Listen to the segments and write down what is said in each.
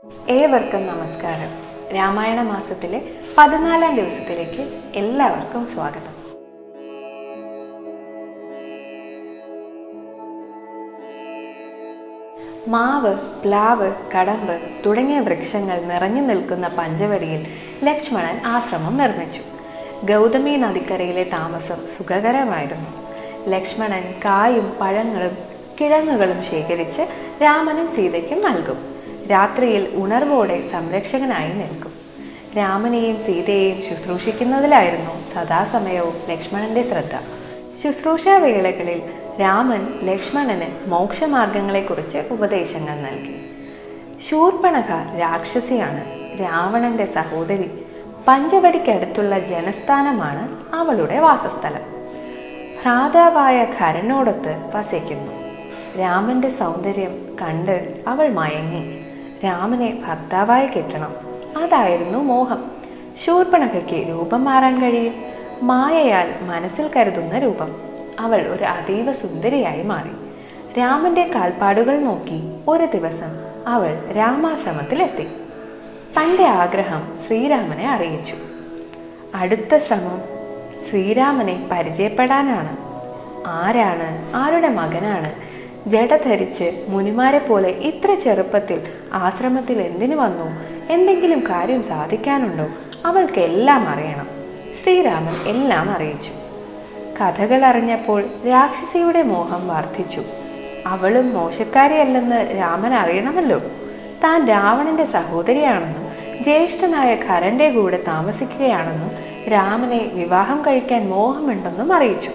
ഏവർക്കും നമസ്കാരം രാമായണ മാസത്തിലെ പതിനാലാം ദിവസത്തിലേക്ക് എല്ലാവർക്കും സ്വാഗതം മാവ് പ്ലാവ് കടമ്പ് തുടങ്ങിയ വൃക്ഷങ്ങൾ നിറഞ്ഞു നിൽക്കുന്ന പഞ്ചവടിയിൽ ലക്ഷ്മണൻ ആശ്രമം നിർമ്മിച്ചു ഗൗതമി നദിക്കരയിലെ താമസം സുഖകരമായിരുന്നു ലക്ഷ്മണൻ കായും പഴങ്ങളും കിഴങ്ങുകളും ശേഖരിച്ച് രാമനും സീതയ്ക്കും നൽകും രാത്രിയിൽ ഉണർവോടെ സംരക്ഷകനായി നിൽക്കും രാമനെയും സീതയെയും ശുശ്രൂഷിക്കുന്നതിലായിരുന്നു സദാസമയവും ലക്ഷ്മണന്റെ ശ്രദ്ധ ശുശ്രൂഷാ വേളകളിൽ രാമൻ ലക്ഷ്മണന് മോക്ഷമാർഗങ്ങളെക്കുറിച്ച് ഉപദേശങ്ങൾ നൽകി ശൂർപ്പണഖ രാക്ഷസിയാണ് രാവണന്റെ സഹോദരി പഞ്ചവടിക്കടുത്തുള്ള ജനസ്ഥാനമാണ് അവളുടെ വാസസ്ഥലം ഭ്രാതാവായ ഖരനോടൊത്ത് വസിക്കുന്നു രാമന്റെ സൗന്ദര്യം കണ്ട് അവൾ മയങ്ങി രാമനെ ഭർത്താവായി കിട്ടണം അതായിരുന്നു മോഹം ശൂർപ്പണഖയ്ക്ക് രൂപം മാറാൻ കഴിയും മായയാൽ മനസ്സിൽ കരുതുന്ന രൂപം അവൾ ഒരു അതീവ സുന്ദരിയായി മാറി രാമന്റെ കാൽപ്പാടുകൾ നോക്കി ഒരു ദിവസം അവൾ രാമാശ്രമത്തിലെത്തി തൻ്റെ ആഗ്രഹം ശ്രീരാമനെ അറിയിച്ചു അടുത്ത ശ്രമം ശ്രീരാമനെ പരിചയപ്പെടാനാണ് ആരാണ് ആരുടെ മകനാണ് ജട ധരിച്ച് മുനിമാരെ പോലെ ഇത്ര ചെറുപ്പത്തിൽ ആശ്രമത്തിൽ എന്തിനു വന്നു എന്തെങ്കിലും കാര്യം സാധിക്കാനുണ്ടോ അവൾക്ക് എല്ലാം അറിയണം ശ്രീരാമൻ എല്ലാം അറിയിച്ചു കഥകൾ അറിഞ്ഞപ്പോൾ രാക്ഷസിയുടെ മോഹം വർദ്ധിച്ചു അവളും മോശക്കാരിയല്ലെന്ന് രാമൻ അറിയണമല്ലോ താൻ രാവണന്റെ സഹോദരിയാണെന്നും ജ്യേഷ്ഠനായ ഖരന്റെ കൂടെ താമസിക്കുകയാണെന്നും രാമനെ വിവാഹം കഴിക്കാൻ മോഹമുണ്ടെന്നും അറിയിച്ചു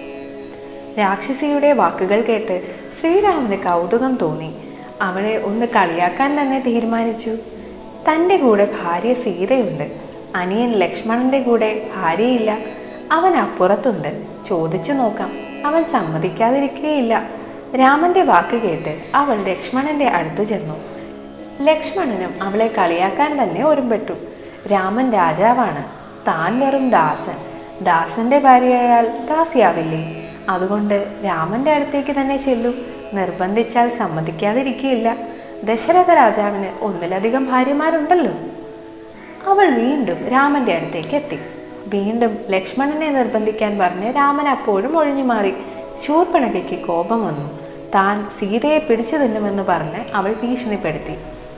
രാക്ഷസിയുടെ വാക്കുകൾ കേട്ട് ശ്രീരാമന് കൗതുകം തോന്നി അവളെ ഒന്ന് കളിയാക്കാൻ തന്നെ തീരുമാനിച്ചു തൻ്റെ കൂടെ ഭാര്യ സീതയുണ്ട് അനിയൻ ലക്ഷ്മണന്റെ കൂടെ ഭാര്യയില്ല അവൻ അപ്പുറത്തുണ്ട് ചോദിച്ചു നോക്കാം അവൻ സമ്മതിക്കാതിരിക്കുകയില്ല രാമന്റെ വാക്ക് കേട്ട് അവൾ ലക്ഷ്മണന്റെ അടുത്ത് ചെന്നു ലക്ഷ്മണനും അവളെ കളിയാക്കാൻ തന്നെ ഒരുമ്പെട്ടു രാമൻ രാജാവാണ് താൻ വെറും ദാസൻ ദാസന്റെ ഭാര്യയായാൽ ദാസിയാവില്ലേ അതുകൊണ്ട് രാമന്റെ അടുത്തേക്ക് തന്നെ ചെല്ലൂ നിർബന്ധിച്ചാൽ സമ്മതിക്കാതിരിക്കുകയില്ല ദശരഥ രാജാവിന് ഒന്നിലധികം ഭാര്യമാരുണ്ടല്ലോ അവൾ വീണ്ടും രാമന്റെ അടുത്തേക്ക് എത്തി വീണ്ടും ലക്ഷ്മണനെ നിർബന്ധിക്കാൻ പറഞ്ഞ് രാമൻ അപ്പോഴും ഒഴിഞ്ഞു മാറി ശൂർപ്പണകയ്ക്ക് കോപം വന്നു താൻ സീതയെ പിടിച്ചു തിന്നുമെന്ന് പറഞ്ഞ് അവൾ ഭീഷണിപ്പെടുത്തി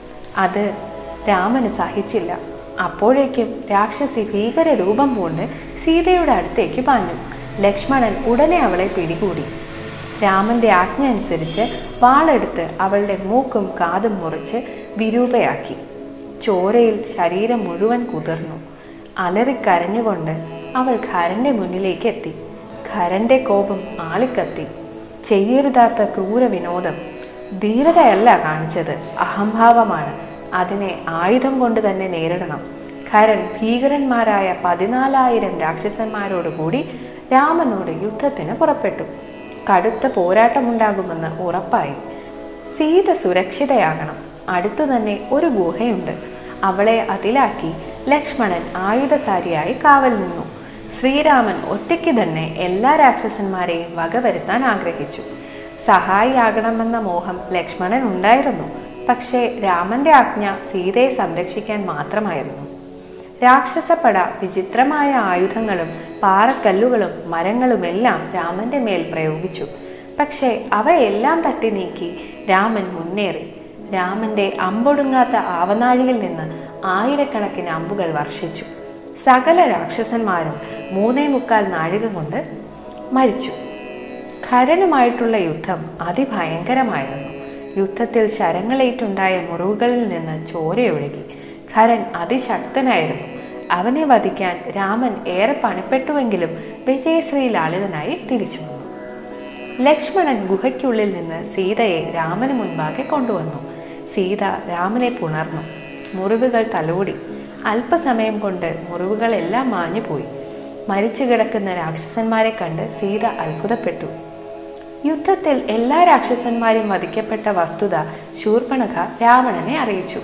അത് രാമന് സഹിച്ചില്ല അപ്പോഴേക്കും രാക്ഷസി ഭീകര രൂപം പൂണ്ട് സീതയുടെ അടുത്തേക്ക് പാഞ്ഞു ലക്ഷ്മണൻ ഉടനെ അവളെ പിടികൂടി രാമന്റെ ആജ്ഞ അനുസരിച്ച് വാളെടുത്ത് അവളുടെ മൂക്കും കാതും മുറിച്ച് വിരൂപയാക്കി ചോരയിൽ ശരീരം മുഴുവൻ കുതിർന്നു അലറിക്കരഞ്ഞുകൊണ്ട് അവൾ ഖരന്റെ മുന്നിലേക്ക് എത്തി ഖരന്റെ കോപം ആളിക്കത്തി ചെയ്യരുതാത്ത ക്രൂര വിനോദം ധീരതയല്ല കാണിച്ചത് അഹംഭാവമാണ് അതിനെ ആയുധം കൊണ്ട് തന്നെ നേരിടണം ഖരൻ ഭീകരന്മാരായ പതിനാലായിരം രാക്ഷസന്മാരോടുകൂടി രാമനോട് യുദ്ധത്തിന് പുറപ്പെട്ടു കടുത്ത പോരാട്ടമുണ്ടാകുമെന്ന് ഉറപ്പായി സീത സുരക്ഷിതയാകണം അടുത്തു തന്നെ ഒരു ഗുഹയുണ്ട് അവളെ അതിലാക്കി ലക്ഷ്മണൻ ആയുധധാരിയായി കാവൽ നിന്നു ശ്രീരാമൻ ഒറ്റയ്ക്ക് തന്നെ എല്ലാ രാക്ഷസന്മാരെയും വകവരുത്താൻ ആഗ്രഹിച്ചു സഹായിയാകണമെന്ന മോഹം ലക്ഷ്മണൻ ഉണ്ടായിരുന്നു പക്ഷേ രാമന്റെ ആജ്ഞ സീതയെ സംരക്ഷിക്കാൻ മാത്രമായിരുന്നു രാക്ഷസപ്പട വിചിത്രമായ ആയുധങ്ങളും പാറക്കല്ലുകളും മരങ്ങളുമെല്ലാം രാമന്റെ മേൽ പ്രയോഗിച്ചു പക്ഷേ അവയെല്ലാം തട്ടി നീക്കി രാമൻ മുന്നേറി രാമന്റെ അമ്പൊടുങ്ങാത്ത ആവനാഴിയിൽ നിന്ന് ആയിരക്കണക്കിന് അമ്പുകൾ വർഷിച്ചു സകല രാക്ഷസന്മാരും മൂന്നേ മുക്കാൽ നാഴിക കൊണ്ട് മരിച്ചു ഖരനുമായിട്ടുള്ള യുദ്ധം അതിഭയങ്കരമായിരുന്നു യുദ്ധത്തിൽ ശരങ്ങളേറ്റുണ്ടായ മുറിവുകളിൽ നിന്ന് ചോരയൊഴുകി ഖരൻ അതിശക്തനായിരുന്നു അവനെ വധിക്കാൻ രാമൻ ഏറെ പണിപ്പെട്ടുവെങ്കിലും വിജയശ്രീ ലാളിതനായി തിരിച്ചു വന്നു ലക്ഷ്മണൻ ഗുഹയ്ക്കുള്ളിൽ നിന്ന് സീതയെ രാമന് മുൻപാകെ കൊണ്ടുവന്നു സീത രാമനെ പുണർന്നു മുറിവുകൾ തലോടി അല്പസമയം കൊണ്ട് മുറിവുകളെല്ലാം മാഞ്ഞുപോയി മരിച്ചു കിടക്കുന്ന രാക്ഷസന്മാരെ കണ്ട് സീത അത്ഭുതപ്പെട്ടു യുദ്ധത്തിൽ എല്ലാ രാക്ഷസന്മാരും വധിക്കപ്പെട്ട വസ്തുത ശൂർപ്പണഖ രാവണനെ അറിയിച്ചു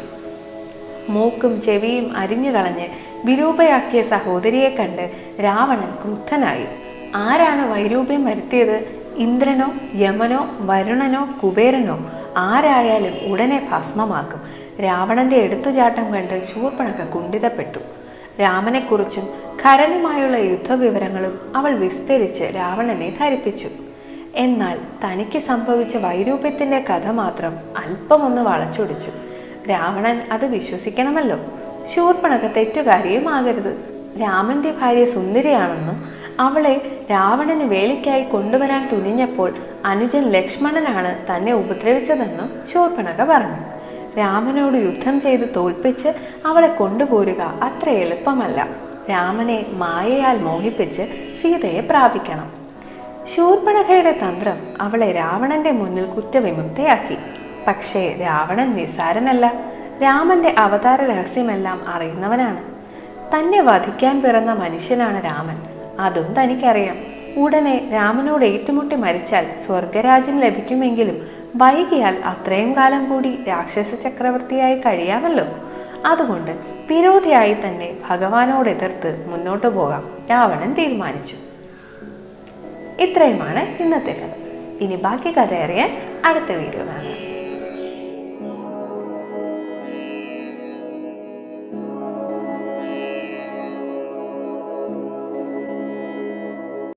മൂക്കും ചെവിയും അരിഞ്ഞു കളഞ്ഞ് വിരൂപയാക്കിയ സഹോദരിയെ കണ്ട് രാവണൻ ക്രുദ്ധനായി ആരാണ് വൈരൂപ്യം വരുത്തിയത് ഇന്ദ്രനോ യമനോ വരുണനോ കുബേരനോ ആരായാലും ഉടനെ ഭസ്മമാക്കും രാവണന്റെ എടുത്തുചാട്ടം കണ്ട് ശൂർപ്പണക കുണ്ഠിതപ്പെട്ടു രാമനെക്കുറിച്ചും ഖരനുമായുള്ള യുദ്ധവിവരങ്ങളും അവൾ വിസ്തരിച്ച് രാവണനെ ധരിപ്പിച്ചു എന്നാൽ തനിക്ക് സംഭവിച്ച വൈരൂപ്യത്തിന്റെ കഥ മാത്രം അല്പമൊന്ന് വളച്ചൊടിച്ചു രാവണൻ അത് വിശ്വസിക്കണമല്ലോ ശൂർപ്പണക തെറ്റുകാരിയും ആകരുത് രാമന്റെ ഭാര്യ സുന്ദരിയാണെന്നും അവളെ രാവണന് വേലിക്കായി കൊണ്ടുവരാൻ തുനിഞ്ഞപ്പോൾ അനുജൻ ലക്ഷ്മണനാണ് തന്നെ ഉപദ്രവിച്ചതെന്നും ശൂർപ്പണക പറഞ്ഞു രാമനോട് യുദ്ധം ചെയ്ത് തോൽപ്പിച്ച് അവളെ കൊണ്ടുപോരുക അത്ര എളുപ്പമല്ല രാമനെ മായയാൽ മോഹിപ്പിച്ച് സീതയെ പ്രാപിക്കണം ശൂർപ്പണഖയുടെ തന്ത്രം അവളെ രാവണന്റെ മുന്നിൽ കുറ്റവിമുക്തയാക്കി പക്ഷേ രാവണൻ നിസാരനല്ല രാമന്റെ അവതാര രഹസ്യമെല്ലാം അറിയുന്നവനാണ് തന്നെ വധിക്കാൻ പിറന്ന മനുഷ്യനാണ് രാമൻ അതും തനിക്കറിയാം ഉടനെ രാമനോട് ഏറ്റുമുട്ടി മരിച്ചാൽ സ്വർഗരാജ്യം ലഭിക്കുമെങ്കിലും വൈകിയാൽ അത്രയും കാലം കൂടി രാക്ഷസ ചക്രവർത്തിയായി കഴിയാമല്ലോ അതുകൊണ്ട് വിരോധിയായി തന്നെ ഭഗവാനോട് എതിർത്ത് മുന്നോട്ടു പോകാം രാവണൻ തീരുമാനിച്ചു ഇത്രയുമാണ് ഇന്നത്തെ കഥ ഇനി ബാക്കി കഥ അറിയാൻ അടുത്ത വീഡിയോ കാണാം